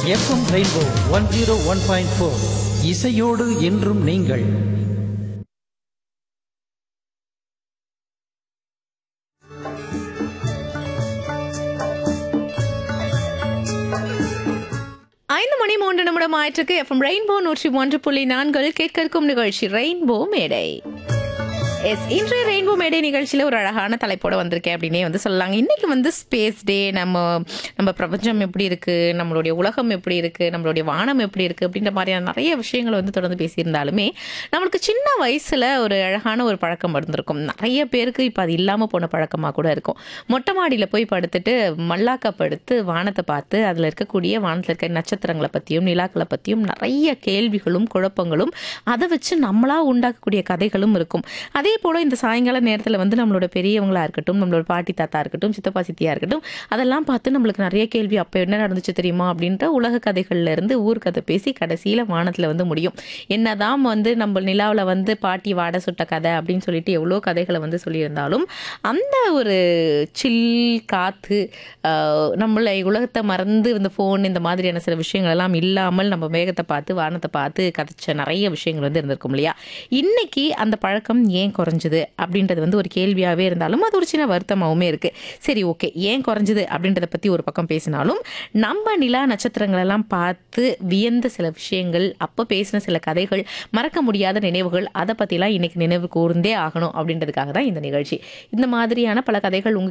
FM Rainbow one zero one point four இசையோடு என்றும் நீங்கள் ஐந்து மணி மூன்று நிமிடம் ஆயிற்றுக்கு எஃப்எம் ரெயின்போ நூற்றி ஒன்று புள்ளி நான்கு கேட்க இருக்கும் நிகழ்ச்சி ரெயின்போ மேடை எஸ் இன்றைய ரெயின்போ மேடை நிகழ்ச்சியில் ஒரு அழகான தலைப்போட வந்திருக்கேன் அப்படின்னே வந்து சொல்லலாங்க இன்னைக்கு வந்து ஸ்பேஸ் டே நம்ம நம்ம பிரபஞ்சம் எப்படி இருக்கு நம்மளுடைய உலகம் எப்படி இருக்கு நம்மளுடைய வானம் எப்படி இருக்கு அப்படின்ற மாதிரியான நிறைய விஷயங்களை வந்து தொடர்ந்து பேசியிருந்தாலுமே நம்மளுக்கு சின்ன வயசுல ஒரு அழகான ஒரு பழக்கம் இருந்திருக்கும் நிறைய பேருக்கு இப்போ அது இல்லாமல் போன பழக்கமாக கூட இருக்கும் மொட்டை மாடியில் போய் படுத்துட்டு மல்லாக்கா படுத்து வானத்தை பார்த்து அதில் இருக்கக்கூடிய வானத்தில் இருக்க நட்சத்திரங்களை பற்றியும் நிலாக்களை பற்றியும் நிறைய கேள்விகளும் குழப்பங்களும் அதை வச்சு நம்மளா உண்டாக்கக்கூடிய கதைகளும் இருக்கும் அதே போல் இந்த சாயங்கால நேரத்தில் வந்து நம்மளோட பெரியவங்களா இருக்கட்டும் நம்மளோட பாட்டி தாத்தா இருக்கட்டும் சித்தப்பா சித்தியா இருக்கட்டும் அதெல்லாம் பார்த்து நம்மளுக்கு நிறைய கேள்வி அப்போ என்ன நடந்துச்சு தெரியுமா அப்படின்ற உலக கதைகள்ல இருந்து ஊர் கதை பேசி கடைசியில் வானத்தில் வந்து முடியும் என்னதான் வந்து நம்ம நிலாவில் வந்து பாட்டி வாடை சுட்ட கதை அப்படின்னு சொல்லிட்டு எவ்வளோ கதைகளை வந்து சொல்லியிருந்தாலும் அந்த ஒரு சில் காற்று ஆஹ், நம்மளை உலகத்தை மறந்து இந்த ஃபோன் இந்த மாதிரியான சில விஷயங்கள் எல்லாம் இல்லாமல் நம்ம மேகத்தை பார்த்து வானத்தை பார்த்து கதைச்ச நிறைய விஷயங்கள் வந்து இருந்திருக்கும் இல்லையா இன்னைக்கு அந்த பழக்கம் ஏன் குறைஞ்சது அப்படின்றது வந்து ஒரு கேள்வியாகவே இருந்தாலும் அது ஒரு சின்ன வருத்தமாகவுமே இருக்குது சரி ஓகே ஏன் குறைஞ்சது அப்படின்றத பற்றி ஒரு பக்கம் பேசினாலும் நம்ம நிலா நட்சத்திரங்கள் எல்லாம் பார்த்து வியந்த சில விஷயங்கள் அப்போ பேசின சில கதைகள் மறக்க முடியாத நினைவுகள் அதை பற்றிலாம் இன்னைக்கு நினைவு கூர்ந்தே ஆகணும் அப்படின்றதுக்காக தான் இந்த நிகழ்ச்சி இந்த மாதிரியான பல கதைகள் உங்க